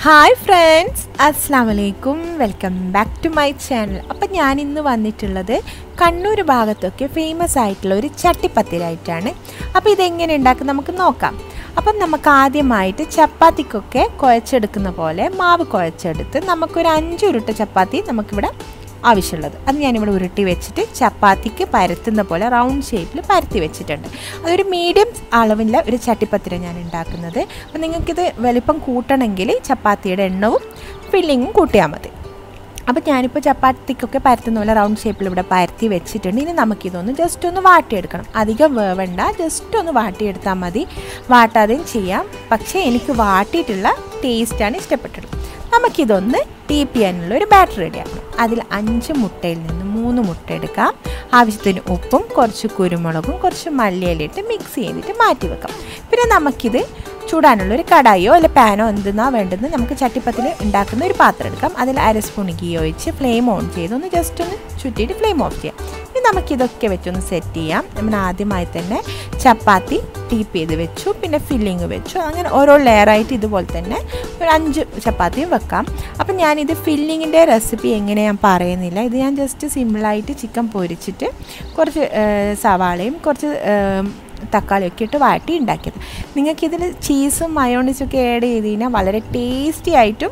hi friends അസ്സാം വലൈക്കും welcome back to my channel അപ്പം ഞാൻ ഇന്ന് വന്നിട്ടുള്ളത് കണ്ണൂർ ഭാഗത്തൊക്കെ ഫേമസ് ആയിട്ടുള്ള ഒരു ചട്ടിപ്പത്തിരായിട്ടാണ് അപ്പോൾ ഇതെങ്ങനെ ഉണ്ടാക്കും നമുക്ക് നോക്കാം അപ്പം നമുക്ക് ആദ്യമായിട്ട് ചപ്പാത്തിക്കൊക്കെ കുഴച്ചെടുക്കുന്ന പോലെ മാവ് കുഴച്ചെടുത്ത് നമുക്കൊരു അഞ്ച് ഉരുട്ട ചപ്പാത്തി നമുക്കിവിടെ ആവശ്യമുള്ളത് അത് ഞാനിവിടെ ഉരുട്ടി വെച്ചിട്ട് ചപ്പാത്തിക്ക് പരത്തുന്ന പോലെ റൗണ്ട് ഷേപ്പിൽ പരത്തി വെച്ചിട്ടുണ്ട് അതൊരു മീഡിയം അളവിലുള്ള ഒരു ചട്ടിപ്പത്തിര ഞാൻ ഉണ്ടാക്കുന്നത് അപ്പോൾ നിങ്ങൾക്കിത് വലിപ്പം കൂട്ടണമെങ്കിൽ ചപ്പാത്തിയുടെ എണ്ണവും ഫില്ലിങ്ങും കൂട്ടിയാൽ മതി അപ്പോൾ ഞാനിപ്പോൾ ചപ്പാത്തിക്കൊക്കെ പരത്തുന്ന പോലെ റൗണ്ട് ഷേപ്പിൽ ഇവിടെ പരത്തി വെച്ചിട്ടുണ്ട് ഇനി നമുക്കിതൊന്ന് ജസ്റ്റ് ഒന്ന് വാട്ടിയെടുക്കണം അധികം വേവണ്ട ജസ്റ്റ് ഒന്ന് വാട്ടിയെടുത്താൽ മതി വാട്ടാതെയും ചെയ്യാം പക്ഷേ എനിക്ക് വാട്ടിയിട്ടുള്ള ടേസ്റ്റാണ് ഇഷ്ടപ്പെട്ടത് നമുക്കിതൊന്ന് ടീപ്പ് ചെയ്യാനുള്ള ഒരു ബാറ്റർ റെഡിയാക്കണം അതിൽ അഞ്ച് മുട്ടയിൽ നിന്ന് മൂന്ന് മുട്ട എടുക്കാം ആവശ്യത്തിന് ഉപ്പും കുറച്ച് കുരുമുളകും കുറച്ച് മല്ലിയിലിട്ട് മിക്സ് ചെയ്തിട്ട് മാറ്റി വെക്കാം പിന്നെ നമുക്കിത് ചൂടാനുള്ള ഒരു കടായോ അല്ലെ പാനോ എന്തെന്നാ വേണ്ടതെന്ന് നമുക്ക് ചട്ടിപ്പത്തിൽ ഉണ്ടാക്കുന്ന ഒരു പാത്രം എടുക്കാം അതിൽ അര സ്പൂൺ ഗീ ഒഴിച്ച് ഫ്ലെയിം ഓൺ ചെയ്ത് ഒന്ന് ജസ്റ്റ് ഒന്ന് ചുറ്റിയിട്ട് ഫ്ലെയിം ഓഫ് ചെയ്യാം ഇനി നമുക്കിതൊക്കെ വെച്ചൊന്ന് സെറ്റ് ചെയ്യാം നമ്മൾ ആദ്യമായി തന്നെ ചപ്പാത്തി ടീപ്പ് ചെയ്ത് വെച്ചു പിന്നെ ഫില്ലിങ് വെച്ചു അങ്ങനെ ഓരോ ലെയറായിട്ട് ഇതുപോലെ തന്നെ ഒരു അഞ്ച് ചപ്പാത്തിയും വെക്കാം അപ്പം ഞാനിത് ഫില്ലിങ്ങിൻ്റെ റെസിപ്പി എങ്ങനെ ഞാൻ പറയുന്നില്ല ഇത് ഞാൻ ജസ്റ്റ് സിമ്പിളായിട്ട് ചിക്കൻ പൊരിച്ചിട്ട് കുറച്ച് സവാളയും കുറച്ച് തക്കാളിയൊക്കെ ഇട്ട് വാട്ടി ഉണ്ടാക്കിയത് നിങ്ങൾക്കിതിൽ ചീസും മയോണീസും ഒക്കെ ആഡ് ചെയ്ത് കഴിഞ്ഞാൽ വളരെ ടേസ്റ്റി ആയിട്ടും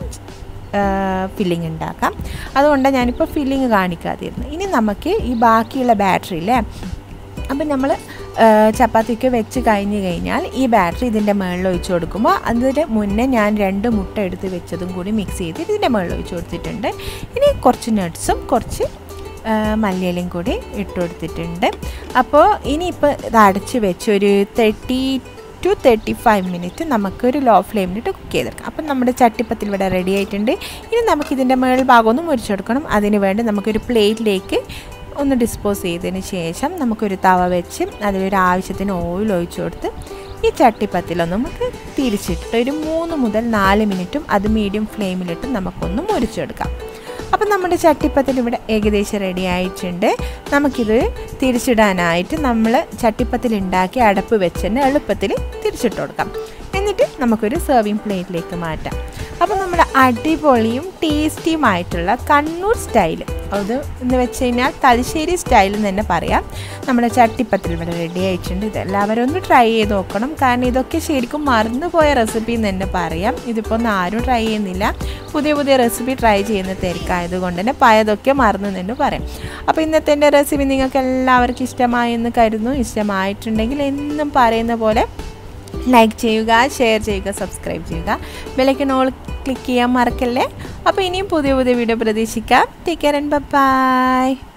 ഫില്ലിങ് ഉണ്ടാക്കാം അതുകൊണ്ടാണ് ഞാനിപ്പോൾ ഫില്ലിങ് കാണിക്കാതിരുന്നത് ഇനി നമുക്ക് ഈ ബാക്കിയുള്ള ബാറ്ററിയില്ലേ അപ്പം നമ്മൾ ചപ്പാത്തിക്ക് വെച്ച് കഴിഞ്ഞ് കഴിഞ്ഞാൽ ഈ ബാറ്ററി ഇതിൻ്റെ മുകളിൽ ഒഴിച്ച് കൊടുക്കുമ്പോൾ അതിന് മുന്നേ ഞാൻ രണ്ട് മുട്ട എടുത്ത് വെച്ചതും കൂടി മിക്സ് ചെയ്ത് ഇതിൻ്റെ മുകളിൽ ഒഴിച്ച് കൊടുത്തിട്ടുണ്ട് ഇനി കുറച്ച് നട്ട്സും കുറച്ച് മല്ലിയിലയും കൂടി ഇട്ട് കൊടുത്തിട്ടുണ്ട് അപ്പോൾ ഇനിയിപ്പോൾ ഇത് അടച്ച് വെച്ച് ഒരു thirty to thirty five minute നമുക്കൊരു ലോ ഫ്ലെയിമിലിട്ട് കുക്ക് ചെയ്തെടുക്കാം അപ്പം നമ്മുടെ ചട്ടിപ്പത്തിൽ ഇവിടെ റെഡി ആയിട്ടുണ്ട് ഇനി നമുക്കിതിൻ്റെ മുകൾ ഭാഗം ഒന്ന് മുരിച്ചെടുക്കണം അതിന് വേണ്ടി നമുക്കൊരു പ്ലേറ്റിലേക്ക് ഒന്ന് ഡിസ്പോസ് ചെയ്തതിന് ശേഷം നമുക്കൊരു തവ വെച്ച് അതിലൊരു ആവശ്യത്തിന് ഓയിൽ ഒഴിച്ചു കൊടുത്ത് ഈ ചട്ടിപ്പത്തിലൊന്ന് നമുക്ക് തിരിച്ചിട്ട് ഒരു മൂന്ന് മുതൽ നാല് മിനിറ്റും അത് മീഡിയം ഫ്ലെയിമിലിട്ട് നമുക്കൊന്ന് മുരിച്ചെടുക്കാം അപ്പം നമ്മുടെ ചട്ടിപ്പത്തിൽ ഇവിടെ ഏകദേശം റെഡി ആയിട്ടുണ്ട് നമുക്കിത് തിരിച്ചിടാനായിട്ട് നമ്മൾ ചട്ടിപ്പത്തിൽ ഉണ്ടാക്കി അടപ്പ് വെച്ച് തന്നെ എളുപ്പത്തിൽ തിരിച്ചിട്ട് കൊടുക്കാം എന്നിട്ട് നമുക്കൊരു സെർവിങ് പ്ലേറ്റിലേക്ക് മാറ്റാം അപ്പോൾ നമ്മുടെ അടിപൊളിയും ടേസ്റ്റിയുമായിട്ടുള്ള കണ്ണൂർ സ്റ്റൈൽ അത് എന്ന് വെച്ച് കഴിഞ്ഞാൽ തലശ്ശേരി സ്റ്റൈൽ എന്ന് തന്നെ പറയാം നമ്മുടെ ചട്ടിപ്പത്തിൽ ഇവിടെ റെഡി ആയിട്ടുണ്ട് ഇതെല്ലാവരും ഒന്ന് ട്രൈ ചെയ്ത് നോക്കണം കാരണം ഇതൊക്കെ ശരിക്കും മറന്നുപോയ റെസിപ്പി എന്ന് തന്നെ പറയാം ഇതിപ്പോൾ ഒന്നും ആരും ട്രൈ ചെയ്യുന്നില്ല പുതിയ പുതിയ റെസിപ്പി ട്രൈ ചെയ്യുന്ന തിരക്കായതുകൊണ്ട് തന്നെ പഴയതൊക്കെ മറന്നു തന്നെ പറയാം അപ്പോൾ ഇന്നത്തെ എൻ്റെ റെസിപ്പി നിങ്ങൾക്ക് എല്ലാവർക്കും ഇഷ്ടമായി എന്ന് കരുതുന്നു ഇഷ്ടമായിട്ടുണ്ടെങ്കിൽ എന്നും പറയുന്ന പോലെ ലൈക്ക് ചെയ്യുക ഷെയർ ചെയ്യുക സബ്സ്ക്രൈബ് ചെയ്യുക ബെലൈക്കൺ ഓൾ ക്ലിക്ക് ചെയ്യാൻ മറക്കല്ലേ അപ്പോൾ ഇനിയും പുതിയ പുതിയ വീഡിയോ പ്രതീക്ഷിക്കാം ടേക്ക് കെയർ ആൻഡ് ബൈ